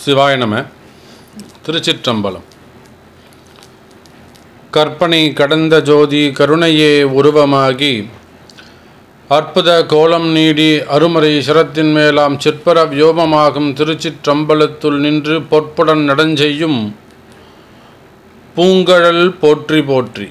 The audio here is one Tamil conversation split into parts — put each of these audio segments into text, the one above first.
சிவாய நம திருச்சிற்றம்பலம் கற்பனை கடந்த ஜோதி கருணையே உருவமாகி அற்புத கோலம் நீடி அருமறை சிரத்தின் மேலாம் சிற்பர வியோமமாகும் திருச்சிற்றம்பலத்துள் நின்று பொற்புடன் நடஞ்செய்யும் பூங்கழல் போற்றி போற்றி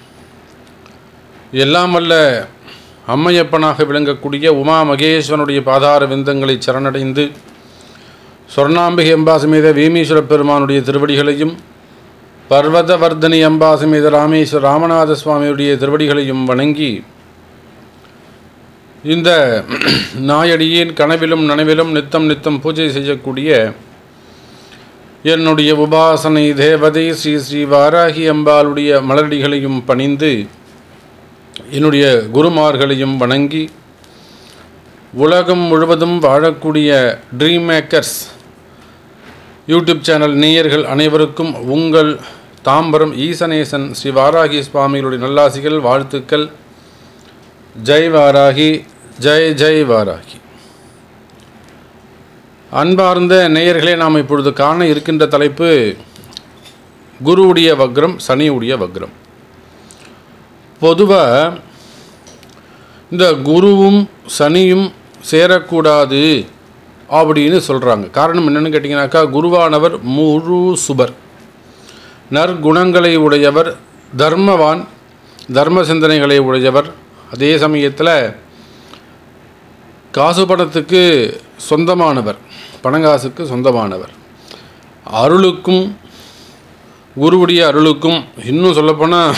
எல்லாம் வல்ல அம்மையப்பனாக விளங்கக்கூடிய உமா மகேஸ்வரனுடைய பாதார விந்தங்களை சரணடைந்து சொர்ணாம்பிகை அம்பாசமேத வீமீஸ்வர பெருமானுடைய திருவடிகளையும் பர்வதவர்தனி அம்பாசமேத ராமேஸ்வர ராமநாத சுவாமியுடைய திருவடிகளையும் வணங்கி இந்த நாயடியின் கனவிலும் நனவிலும் நித்தம் நித்தம் பூஜை செய்யக்கூடிய என்னுடைய உபாசனை தேவதை ஸ்ரீ ஸ்ரீ வாராகி அம்பாளுடைய மலரடிகளையும் பணிந்து என்னுடைய குருமார்களையும் வணங்கி உலகம் முழுவதும் வாழக்கூடிய ட்ரீம் மேக்கர்ஸ் யூடியூப் சேனல் நேயர்கள் அனைவருக்கும் உங்கள் தாம்பரம் ஈசனேசன் ஸ்ரீ வாராகி சுவாமிகளுடைய நல்லாசிகள் வாழ்த்துக்கள் ஜெய் வாராகி ஜெய் ஜெய் வாராகி அன்பார்ந்த நேயர்களே நாம் இப்பொழுது காண இருக்கின்ற தலைப்பு குருவுடைய வக்ரம் சனியுடைய வக்ரம் பொதுவாக இந்த குருவும் சனியும் சேரக்கூடாது அப்படின்னு சொல்கிறாங்க காரணம் என்னென்னு கேட்டிங்கனாக்கா குருவானவர் முழு சுபர் நற்குணங்களை உடையவர் தர்மவான் தர்ம சிந்தனைகளை உடையவர் அதே சமயத்தில் காசு பணத்துக்கு சொந்தமானவர் பணங்காசுக்கு சொந்தமானவர் அருளுக்கும் குருவுடைய அருளுக்கும் இன்னும் சொல்லப்போனால்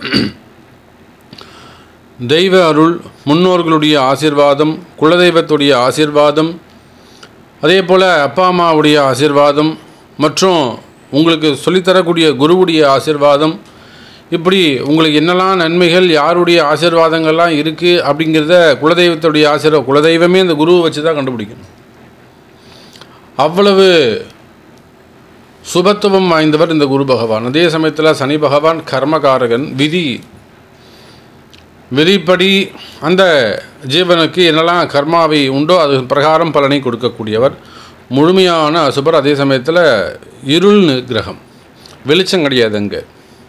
தெய்வ அருள் முன்னோர்களுடைய ஆசிர்வாதம் குலதெய்வத்துடைய ஆசிர்வாதம் அதே போல் அப்பா அம்மாவுடைய ஆசிர்வாதம் மற்றும் உங்களுக்கு சொல்லித்தரக்கூடிய குருவுடைய ஆசிர்வாதம் இப்படி உங்களுக்கு என்னெல்லாம் நன்மைகள் யாருடைய ஆசிர்வாதங்கள்லாம் இருக்குது அப்படிங்கிறத குலதெய்வத்துடைய ஆசீர்வாதம் குலதெய்வமே இந்த குருவை வச்சு தான் கண்டுபிடிக்கணும் அவ்வளவு சுபத்துவம் வாய்ந்தவர் இந்த குரு பகவான் அதே சமயத்தில் சனி பகவான் கர்மகாரகன் விதி விதிப்படி அந்த ஜீவனுக்கு என்னெல்லாம் கர்மாவை உண்டோ அது பிரகாரம் பலனை கொடுக்கக்கூடியவர் முழுமையான அசுபர் அதே சமயத்தில் இருள் கிரகம் வெளிச்சம் கிடையாது அங்கே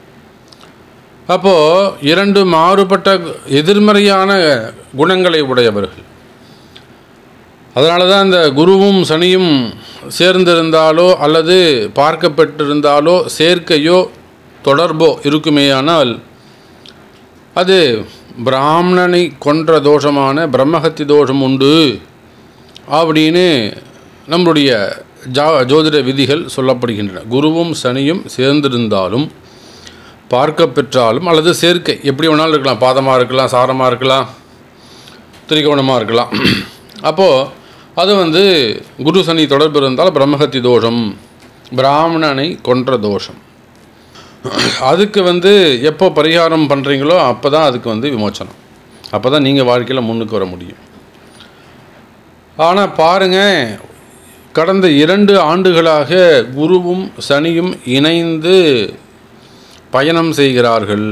அப்போது இரண்டு மாறுபட்ட எதிர்மறையான குணங்களை உடையவர்கள் அதனால தான் இந்த குருவும் சனியும் சேர்ந்திருந்தாலோ அல்லது பார்க்கப்பட்டிருந்தாலோ சேர்க்கையோ தொடர்போ இருக்குமேயானால் அது பிராமணனை கொன்ற தோஷமான பிரம்மஹத்தி தோஷம் உண்டு அப்படின்னு நம்முடைய ஜா ஜோதிட விதிகள் சொல்லப்படுகின்றன குருவும் சனியும் சேர்ந்திருந்தாலும் பார்க்க பெற்றாலும் அல்லது சேர்க்கை எப்படி வேணாலும் இருக்கலாம் பாதமாக இருக்கலாம் சாரமாக இருக்கலாம் திரிகோணமாக இருக்கலாம் அப்போது அது வந்து குரு சனி தொடர்பு இருந்தால் பிரம்மஹத்தி தோஷம் பிராமணனை கொன்ற தோஷம் அதுக்கு வந்து எப்போ பரிகாரம் பண்ணுறீங்களோ அப்போ தான் அதுக்கு வந்து விமோச்சனம் அப்போ தான் நீங்கள் வாழ்க்கையில் முன்னுக்கு வர முடியும் ஆனால் பாருங்கள் கடந்த இரண்டு ஆண்டுகளாக குருவும் சனியும் இணைந்து பயணம் செய்கிறார்கள்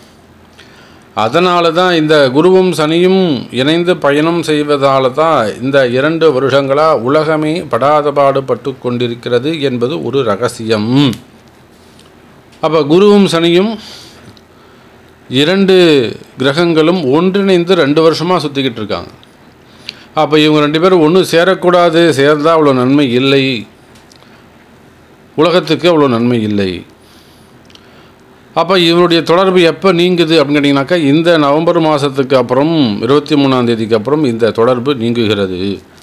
அதனால தான் இந்த குருவும் சனியும் இணைந்து பயணம் செய்வதால தான் இந்த இரண்டு வருஷங்களாக உலகமே படாத பாடுபட்டு கொண்டிருக்கிறது என்பது ஒரு ரகசியம் அப்போ குருவும் சனியும் இரண்டு கிரகங்களும் ஒன்றிணைந்து ரெண்டு வருஷமாக சுற்றிக்கிட்டு இருக்காங்க அப்போ இவங்க ரெண்டு பேரும் ஒன்றும் சேரக்கூடாது சேர்ந்தால் அவ்வளோ நன்மை இல்லை உலகத்துக்கு அவ்வளோ நன்மை இல்லை அப்போ இவனுடைய தொடர்பு எப்போ நீங்குது அப்படின்னு கேட்டிங்கனாக்கா இந்த நவம்பர் மாதத்துக்கு அப்புறம் இருபத்தி மூணாம் தேதிக்கு அப்புறம் இந்த தொடர்பு நீங்குகிறது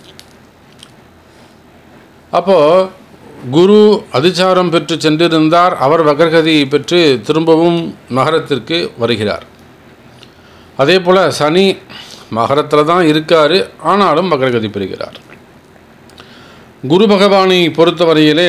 அப்போது குரு அதிச்சாரம் பெற்று சென்றிருந்தார் அவர் வகர்கதியை பெற்று திரும்பவும் மகரத்திற்கு வருகிறார் அதே போல் சனி மகரத்தில் தான் இருக்கார் ஆனாலும் வகர்கதி பெறுகிறார் குரு பகவானை பொறுத்தவரையிலே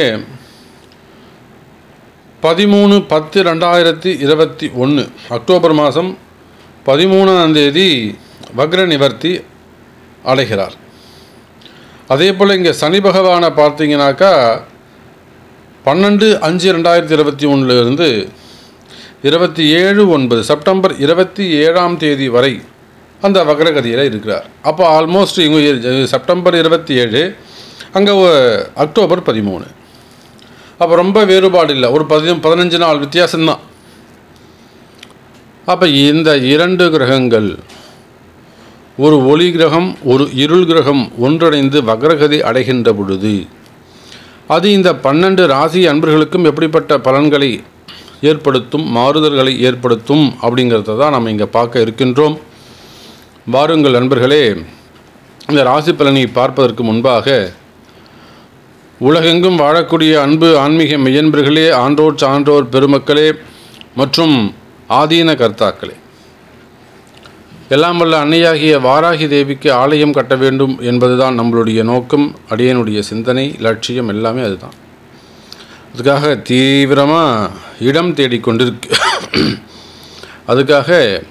பதிமூணு பத்து ரெண்டாயிரத்தி இருபத்தி ஒன்று அக்டோபர் மாதம் பதிமூணாம் தேதி வக்ர நிவர்த்தி அடைகிறார் அதே போல் இங்கே சனி பகவானை பார்த்தீங்கன்னாக்கா பன்னெண்டு அஞ்சு ரெண்டாயிரத்தி இருபத்தி ஒன்றுலேருந்து இருபத்தி ஏழு ஒன்பது செப்டம்பர் இருபத்தி ஏழாம் தேதி வரை அந்த வக்ரகதியில் இருக்கிறார் அப்போ ஆல்மோஸ்ட் இவங்க செப்டம்பர் இருபத்தி ஏழு அங்கே அக்டோபர் பதிமூணு அப்போ ரொம்ப வேறுபாடு இல்லை ஒரு பதி பதினஞ்சு நாள் வித்தியாசம்தான் அப்போ இந்த இரண்டு கிரகங்கள் ஒரு ஒளி கிரகம் ஒரு இருள் கிரகம் ஒன்றிணைந்து வக்ரகதி அடைகின்ற பொழுது அது இந்த பன்னெண்டு ராசி அன்பர்களுக்கும் எப்படிப்பட்ட பலன்களை ஏற்படுத்தும் மாறுதல்களை ஏற்படுத்தும் அப்படிங்கிறத தான் நம்ம இங்கே பார்க்க இருக்கின்றோம் வாருங்கள் நண்பர்களே இந்த ராசி பலனை பார்ப்பதற்கு முன்பாக உலகெங்கும் வாழக்கூடிய அன்பு ஆன்மீக மெய்யன்பர்களே ஆன்றோர் சான்றோர் பெருமக்களே மற்றும் ஆதீன கர்த்தாக்களே எல்லாம் வல்ல அன்னையாகிய வாராகி தேவிக்கு ஆலயம் கட்ட வேண்டும் என்பதுதான் நம்மளுடைய நோக்கம் அடியனுடைய சிந்தனை லட்சியம் எல்லாமே அதுதான் அதுக்காக தீவிரமாக இடம் தேடிக்கொண்டிருக்கு அதுக்காக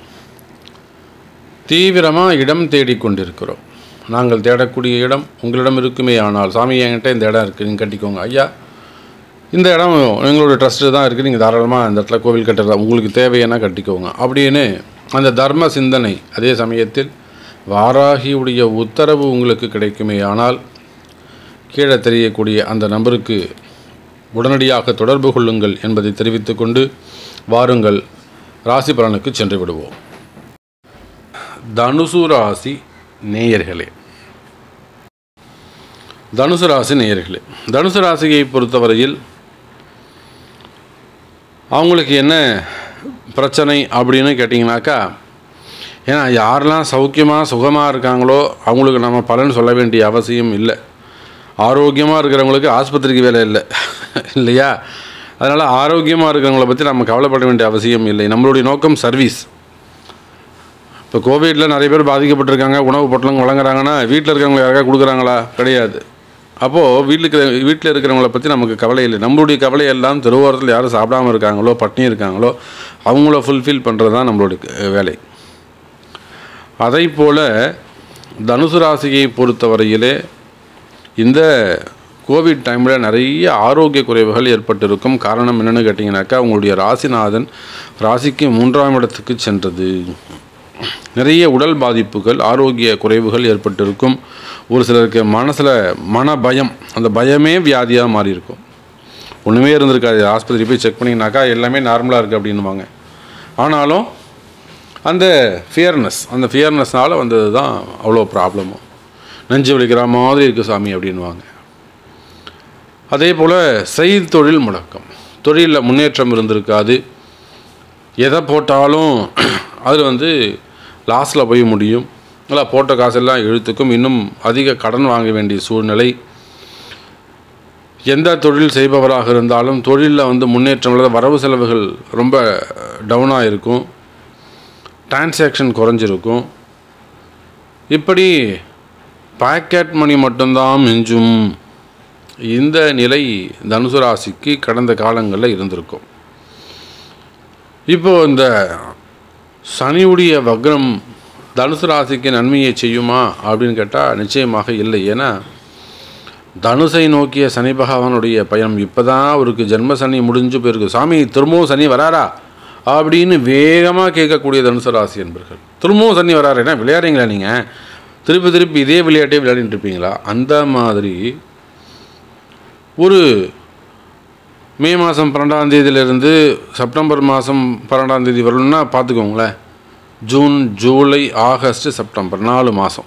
தீவிரமாக இடம் தேடிக்கொண்டிருக்கிறோம் நாங்கள் தேடக்கூடிய இடம் உங்களிடம் இருக்குமே ஆனால் சாமி என்கிட்ட இந்த இடம் இருக்குது நீங்கள் கட்டிக்கோங்க ஐயா இந்த இடம் எங்களோட ட்ரஸ்ட்டு தான் இருக்குது நீங்கள் தாராளமாக இந்த இடத்துல கோவில் கட்டுறதா உங்களுக்கு தேவையான கட்டிக்கோங்க அப்படின்னு அந்த தர்ம சிந்தனை அதே சமயத்தில் வாராகியுடைய உத்தரவு உங்களுக்கு கிடைக்குமே ஆனால் கீழே தெரியக்கூடிய அந்த நம்பருக்கு உடனடியாக தொடர்பு கொள்ளுங்கள் என்பதை தெரிவித்துக்கொண்டு வாருங்கள் ராசி பலனுக்கு சென்று விடுவோம் தனுசு ராசி நேயர்களே தனுசு ராசி நேயர்களே தனுசு ராசியை பொறுத்தவரையில் அவங்களுக்கு என்ன பிரச்சனை அப்படின்னு கேட்டிங்கனாக்கா ஏன்னா யாரெல்லாம் சௌக்கியமாக சுகமாக இருக்காங்களோ அவங்களுக்கு நம்ம பலன் சொல்ல வேண்டிய அவசியம் இல்லை ஆரோக்கியமாக இருக்கிறவங்களுக்கு ஆஸ்பத்திரிக்கு வேலை இல்லை இல்லையா அதனால் ஆரோக்கியமாக இருக்கிறவங்கள பற்றி நம்ம கவலைப்பட வேண்டிய அவசியம் இல்லை நம்மளுடைய நோக்கம் சர்வீஸ் இப்போ கோவிட்டில் நிறைய பேர் பாதிக்கப்பட்டிருக்காங்க உணவு பொட்டலங்க வழங்குறாங்கன்னா வீட்டில் இருக்கிறவங்க யாருக்கா கொடுக்குறாங்களா கிடையாது அப்போது வீட்டுக்கு வீட்டில் இருக்கிறவங்கள பற்றி நமக்கு கவலை இல்லை நம்மளுடைய கவலை எல்லாம் திருவோரத்தில் யாரும் சாப்பிடாம இருக்காங்களோ பட்னி இருக்காங்களோ அவங்கள ஃபுல்ஃபில் பண்ணுறது தான் நம்மளுடைய க- வேலை அதை போல் தனுசு ராசியை பொறுத்தவரையிலே இந்த கோவிட் டைமில் நிறைய ஆரோக்கிய குறைவுகள் ஏற்பட்டிருக்கும் காரணம் என்னென்னு கேட்டிங்கனாக்கா உங்களுடைய ராசிநாதன் ராசிக்கு மூன்றாம் இடத்துக்கு சென்றது நிறைய உடல் பாதிப்புகள் ஆரோக்கிய குறைவுகள் ஏற்பட்டிருக்கும் ஒரு சிலருக்கு மனசில் மன பயம் அந்த பயமே வியாதியாக மாறி இருக்கும் ஒன்றுமே இருந்திருக்காது ஆஸ்பத்திரி போய் செக் பண்ணிங்கனாக்கா எல்லாமே நார்மலாக இருக்குது அப்படின்னுவாங்க ஆனாலும் அந்த ஃபியர்னஸ் அந்த ஃபியர்னஸ்னால் வந்தது தான் அவ்வளோ ப்ராப்ளமும் நெஞ்சு வலிக்கிற மாதிரி இருக்குது சாமி அப்படின்வாங்க அதே போல் செய் தொழில் முடக்கம் தொழிலில் முன்னேற்றம் இருந்திருக்காது எதை போட்டாலும் அது வந்து லாஸில் போய் முடியும் இல்லை போட்ட காசெல்லாம் இழுத்துக்கும் இன்னும் அதிக கடன் வாங்க வேண்டிய சூழ்நிலை எந்த தொழில் செய்பவராக இருந்தாலும் தொழிலில் வந்து முன்னேற்றம் இல்லாத வரவு செலவுகள் ரொம்ப டவுனாக இருக்கும் டிரான்சாக்ஷன் குறைஞ்சிருக்கும் இப்படி பாக்கெட் மணி மட்டும்தான் மிஞ்சும் இந்த நிலை தனுசு ராசிக்கு கடந்த காலங்களில் இருந்திருக்கும் இப்போ இந்த சனியுடைய வக்ரம் தனுசு ராசிக்கு நன்மையை செய்யுமா அப்படின்னு கேட்டால் நிச்சயமாக இல்லை ஏன்னா தனுசை நோக்கிய சனி பகவானுடைய பயணம் இப்போ தான் அவருக்கு ஜென்ம சனி முடிஞ்சு போயிருக்கு சாமி திரும்பவும் சனி வராரா அப்படின்னு வேகமாக கேட்கக்கூடிய தனுசு ராசி என்பர்கள் திரும்பவும் சனி வராரு என்ன விளையாடுறீங்களா நீங்கள் திருப்பி திருப்பி இதே விளையாட்டே விளையாடிட்டு இருப்பீங்களா அந்த மாதிரி ஒரு மே மாதம் பன்னெண்டாம் தேதியிலிருந்து செப்டம்பர் மாதம் பன்னெண்டாம் தேதி வரணும்னா பார்த்துக்கோங்களேன் ஜூன் ஜூலை ஆகஸ்ட் செப்டம்பர் நாலு மாதம்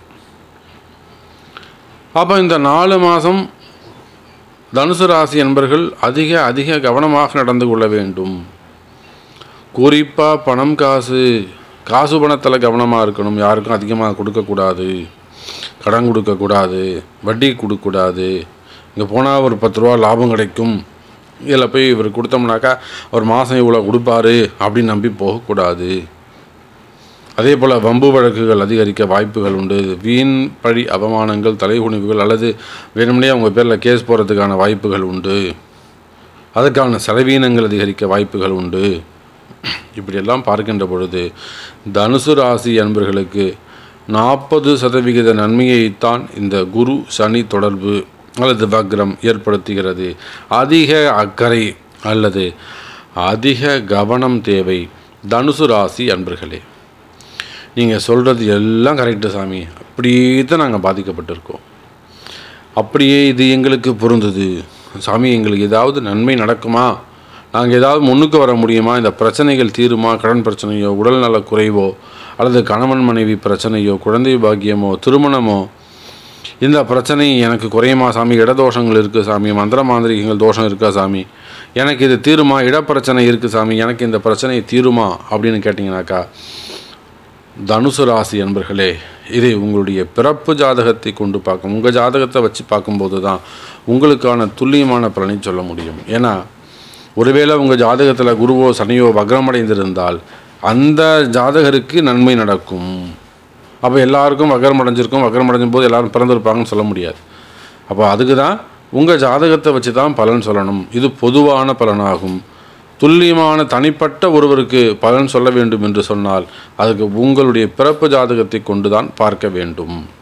அப்போ இந்த நாலு மாதம் தனுசு ராசி என்பர்கள் அதிக அதிக கவனமாக நடந்து கொள்ள வேண்டும் குறிப்பாக பணம் காசு காசு பணத்தில் கவனமாக இருக்கணும் யாருக்கும் அதிகமாக கொடுக்கக்கூடாது கடன் கொடுக்கக்கூடாது வட்டி கொடுக்கக்கூடாது இங்கே போனால் ஒரு பத்து ரூபா லாபம் கிடைக்கும் இதில் போய் இவர் கொடுத்தோம்னாக்கா ஒரு மாதம் இவ்வளோ கொடுப்பாரு அப்படின்னு நம்பி போகக்கூடாது அதே போல் வம்பு வழக்குகள் அதிகரிக்க வாய்ப்புகள் உண்டு வீண் பழி அவமானங்கள் தலைகுனிவுகள் அல்லது வேணும்னே அவங்க பேரில் கேஸ் போகிறதுக்கான வாய்ப்புகள் உண்டு அதற்கான செலவீனங்கள் அதிகரிக்க வாய்ப்புகள் உண்டு இப்படியெல்லாம் பார்க்கின்ற பொழுது தனுசு ராசி அன்பர்களுக்கு நாற்பது சதவிகித நன்மையைத்தான் இந்த குரு சனி தொடர்பு அல்லது வக்ரம் ஏற்படுத்துகிறது அதிக அக்கறை அல்லது அதிக கவனம் தேவை தனுசு ராசி அன்பர்களே நீங்கள் சொல்கிறது எல்லாம் கரெக்டு சாமி அப்படியே தான் நாங்கள் பாதிக்கப்பட்டிருக்கோம் அப்படியே இது எங்களுக்கு பொருந்தது சாமி எங்களுக்கு ஏதாவது நன்மை நடக்குமா நாங்கள் ஏதாவது முன்னுக்கு வர முடியுமா இந்த பிரச்சனைகள் தீருமா கடன் பிரச்சனையோ உடல்நல குறைவோ அல்லது கணவன் மனைவி பிரச்சனையோ குழந்தை பாக்கியமோ திருமணமோ இந்த பிரச்சனை எனக்கு குறையுமா சாமி இடதோஷங்கள் இருக்குது சாமி மந்திர மாந்திரிகங்கள் தோஷம் இருக்கா சாமி எனக்கு இது தீருமா இடப்பிரச்சனை இருக்குது சாமி எனக்கு இந்த பிரச்சனை தீருமா அப்படின்னு கேட்டிங்கனாக்கா தனுசு ராசி அன்பர்களே இதை உங்களுடைய பிறப்பு ஜாதகத்தை கொண்டு பார்க்கும் உங்கள் ஜாதகத்தை வச்சு பார்க்கும்போது தான் உங்களுக்கான துல்லியமான பலனை சொல்ல முடியும் ஏன்னா ஒருவேளை உங்கள் ஜாதகத்தில் குருவோ சனியோ வக்ரமடைந்திருந்தால் அந்த ஜாதகருக்கு நன்மை நடக்கும் அப்போ எல்லாருக்கும் வக்ரம் அடைஞ்சிருக்கும் வக்ரம் அடைஞ்சும் போது எல்லாரும் பிறந்திருப்பாங்கன்னு சொல்ல முடியாது அப்போ அதுக்கு தான் உங்கள் ஜாதகத்தை வச்சு தான் பலன் சொல்லணும் இது பொதுவான பலனாகும் துல்லியமான தனிப்பட்ட ஒருவருக்கு பலன் சொல்ல வேண்டும் என்று சொன்னால் அதுக்கு உங்களுடைய பிறப்பு ஜாதகத்தை கொண்டு தான் பார்க்க வேண்டும்